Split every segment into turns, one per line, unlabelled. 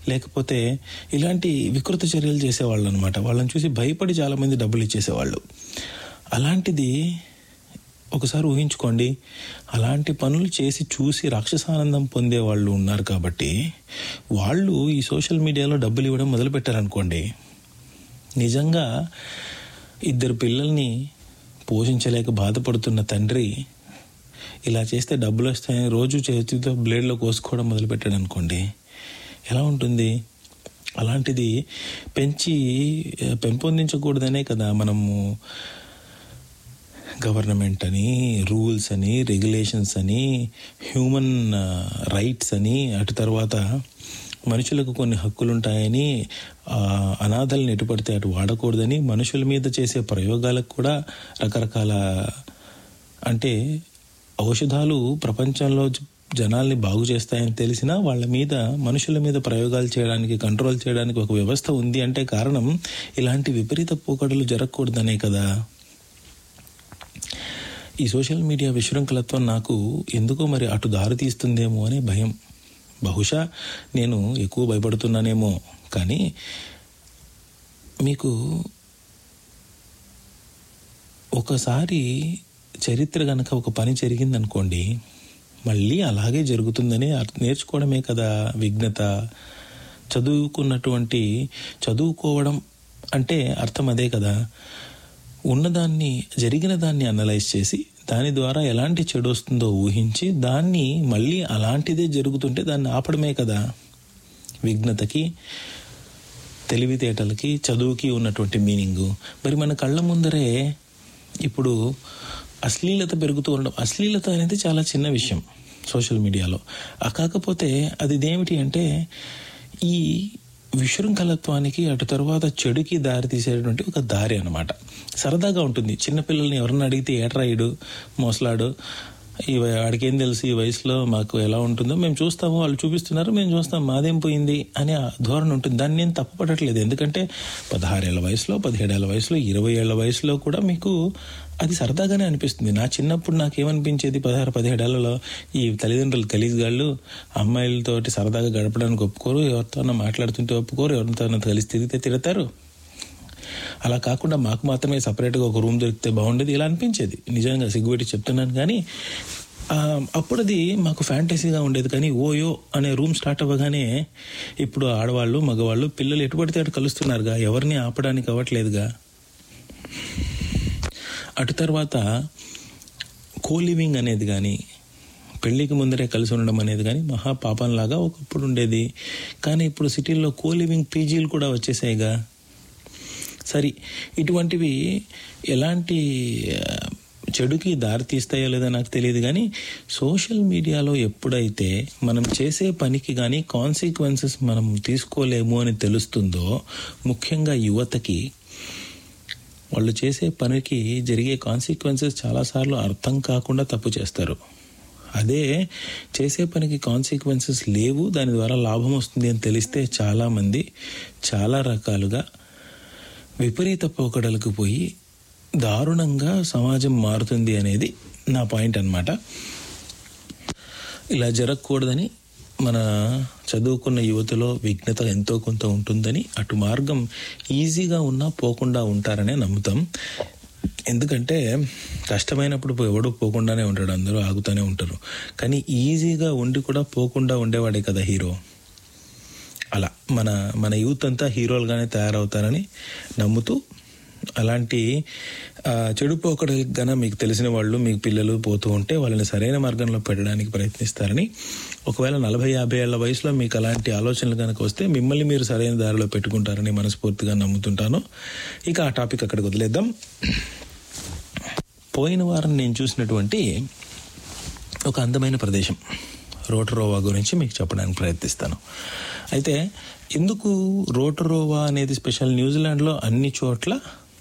లేకపోతే ఇలాంటి వికృత చర్యలు చేసేవాళ్ళు అనమాట వాళ్ళని చూసి భయపడి చాలామంది డబ్బులు ఇచ్చేసేవాళ్ళు అలాంటిది ఒకసారి ఊహించుకోండి అలాంటి పనులు చేసి చూసి రాక్షసానందం పొందే వాళ్ళు ఉన్నారు కాబట్టి వాళ్ళు ఈ సోషల్ మీడియాలో డబ్బులు ఇవ్వడం మొదలుపెట్టారనుకోండి నిజంగా ఇద్దరు పిల్లల్ని పోషించలేక బాధపడుతున్న తండ్రి ఇలా చేస్తే డబ్బులు వస్తాయని రోజు చేతితో బ్లేడ్లో కోసుకోవడం మొదలుపెట్టాడు అనుకోండి ఎలా ఉంటుంది అలాంటిది పెంచి పెంపొందించకూడదనే కదా మనము గవర్నమెంట్ అని రూల్స్ అని రెగ్యులేషన్స్ అని హ్యూమన్ రైట్స్ అని అటు తర్వాత మనుషులకు కొన్ని హక్కులు ఉంటాయని అనాథల్ని ఎటుపడితే అటు వాడకూడదని మనుషుల మీద చేసే ప్రయోగాలకు కూడా రకరకాల అంటే ఔషధాలు ప్రపంచంలో జనాల్ని బాగు చేస్తాయని తెలిసినా వాళ్ళ మీద మనుషుల మీద ప్రయోగాలు చేయడానికి కంట్రోల్ చేయడానికి ఒక వ్యవస్థ ఉంది అంటే కారణం ఇలాంటి విపరీత పోకడలు జరగకూడదనే కదా ఈ సోషల్ మీడియా విశృంఖలత్వం నాకు ఎందుకో మరి అటు దారి తీస్తుందేమో అనే భయం బహుశా నేను ఎక్కువ భయపడుతున్నానేమో కానీ మీకు ఒకసారి చరిత్ర గనక ఒక పని జరిగిందనుకోండి మళ్ళీ అలాగే జరుగుతుందని నేర్చుకోవడమే కదా విఘ్నత చదువుకున్నటువంటి చదువుకోవడం అంటే అర్థం అదే కదా ఉన్నదాన్ని జరిగిన దాన్ని అనలైజ్ చేసి దాని ద్వారా ఎలాంటి చెడు వస్తుందో ఊహించి దాన్ని మళ్ళీ అలాంటిదే జరుగుతుంటే దాన్ని ఆపడమే కదా విఘ్నతకి తెలివితేటలకి చదువుకి ఉన్నటువంటి మీనింగు మరి మన కళ్ళ ముందరే ఇప్పుడు అశ్లీలత పెరుగుతూ ఉండడం అశ్లీలత అనేది చాలా చిన్న విషయం సోషల్ మీడియాలో ఆ కాకపోతే అది ఇదేమిటి అంటే ఈ విశృంఖలత్వానికి అటు తర్వాత చెడుకి దారి తీసేటువంటి ఒక దారి అనమాట సరదాగా ఉంటుంది చిన్నపిల్లల్ని ఎవరన్నా అడిగితే ఏట్రాయుడు మోసలాడు ఈ వాడికి ఏం తెలుసు ఈ వయసులో మాకు ఎలా ఉంటుందో మేము చూస్తాము వాళ్ళు చూపిస్తున్నారు మేము చూస్తాం మాదేం పోయింది అనే ధోరణి ఉంటుంది దాన్ని నేను తప్పుపడట్లేదు ఎందుకంటే పదహారేళ్ల వయసులో పదిహేడేళ్ల వయసులో ఇరవై ఏళ్ల వయసులో కూడా మీకు అది సరదాగానే అనిపిస్తుంది నా చిన్నప్పుడు నాకేమనిపించేది పదహారు పదిహేడేళ్లలో ఈ తల్లిదండ్రులు కలిసిగాళ్ళు అమ్మాయిలతోటి సరదాగా గడపడానికి ఒప్పుకోరు ఎవరితోనో మాట్లాడుతుంటే ఒప్పుకోరు ఎవరితోనో కలిసి తిరిగితే తిడతారు అలా కాకుండా మాకు మాత్రమే సపరేట్గా ఒక రూమ్ దొరికితే బాగుండేది ఇలా అనిపించేది నిజంగా సిగ్గుపెట్టి చెప్తున్నాను కానీ అప్పుడు అది మాకు ఫ్యాంటసీగా ఉండేది కానీ ఓయో అనే రూమ్ స్టార్ట్ అవ్వగానే ఇప్పుడు ఆడవాళ్ళు మగవాళ్ళు పిల్లలు ఎటుపడితే అటు కలుస్తున్నారుగా ఎవరిని ఆపడానికి అవ్వట్లేదుగా అటు తర్వాత కోలివింగ్ అనేది కానీ పెళ్లికి ముందరే కలిసి ఉండడం అనేది కానీ మహా పాపంలాగా ఒకప్పుడు ఉండేది కానీ ఇప్పుడు సిటీల్లో కోలివింగ్ పీజీలు కూడా వచ్చేసాయిగా సరే ఇటువంటివి ఎలాంటి చెడుకి దారి తీస్తాయో లేదో నాకు తెలియదు కానీ సోషల్ మీడియాలో ఎప్పుడైతే మనం చేసే పనికి కానీ కాన్సిక్వెన్సెస్ మనం తీసుకోలేము అని తెలుస్తుందో ముఖ్యంగా యువతకి వాళ్ళు చేసే పనికి జరిగే కాన్సిక్వెన్సెస్ చాలాసార్లు అర్థం కాకుండా తప్పు చేస్తారు అదే చేసే పనికి కాన్సిక్వెన్సెస్ లేవు దాని ద్వారా లాభం వస్తుంది అని తెలిస్తే చాలామంది చాలా రకాలుగా విపరీత పోకడలకు పోయి దారుణంగా సమాజం మారుతుంది అనేది నా పాయింట్ అనమాట ఇలా జరగకూడదని మన చదువుకున్న యువతలో విఘ్నత ఎంతో కొంత ఉంటుందని అటు మార్గం ఈజీగా ఉన్నా పోకుండా ఉంటారనే నమ్ముతాం ఎందుకంటే కష్టమైనప్పుడు ఎవడు పోకుండానే ఉంటాడు అందరూ ఆగుతూనే ఉంటారు కానీ ఈజీగా ఉండి కూడా పోకుండా ఉండేవాడే కదా హీరో అలా మన మన యూత్ అంతా హీరోలుగానే తయారవుతారని నమ్ముతూ అలాంటి చెడు పోకడలకు గన మీకు తెలిసిన వాళ్ళు మీకు పిల్లలు పోతూ ఉంటే వాళ్ళని సరైన మార్గంలో పెట్టడానికి ప్రయత్నిస్తారని ఒకవేళ నలభై యాభై ఏళ్ల వయసులో మీకు అలాంటి ఆలోచనలు కనుక వస్తే మిమ్మల్ని మీరు సరైన దారిలో పెట్టుకుంటారని మనస్ఫూర్తిగా నమ్ముతుంటాను ఇక ఆ టాపిక్ అక్కడికి వదిలేద్దాం పోయిన వారం నేను చూసినటువంటి ఒక అందమైన ప్రదేశం రోటరోవా గురించి మీకు చెప్పడానికి ప్రయత్నిస్తాను అయితే ఎందుకు రోటరోవా అనేది స్పెషల్ న్యూజిలాండ్లో అన్ని చోట్ల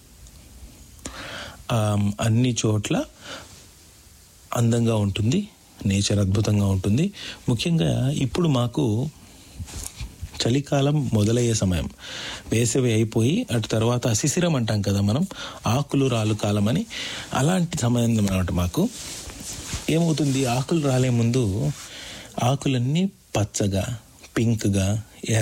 అన్ని చోట్ల అందంగా ఉంటుంది నేచర్ అద్భుతంగా ఉంటుంది ముఖ్యంగా ఇప్పుడు మాకు చలికాలం మొదలయ్యే సమయం వేసవి అయిపోయి అటు తర్వాత శిశిరం అంటాం కదా మనం ఆకులు రాలు కాలం అని అలాంటి సమయం అన్నమాట మాకు ఏమవుతుంది ఆకులు రాలే ముందు ఆకులన్నీ పచ్చగా పింక్గా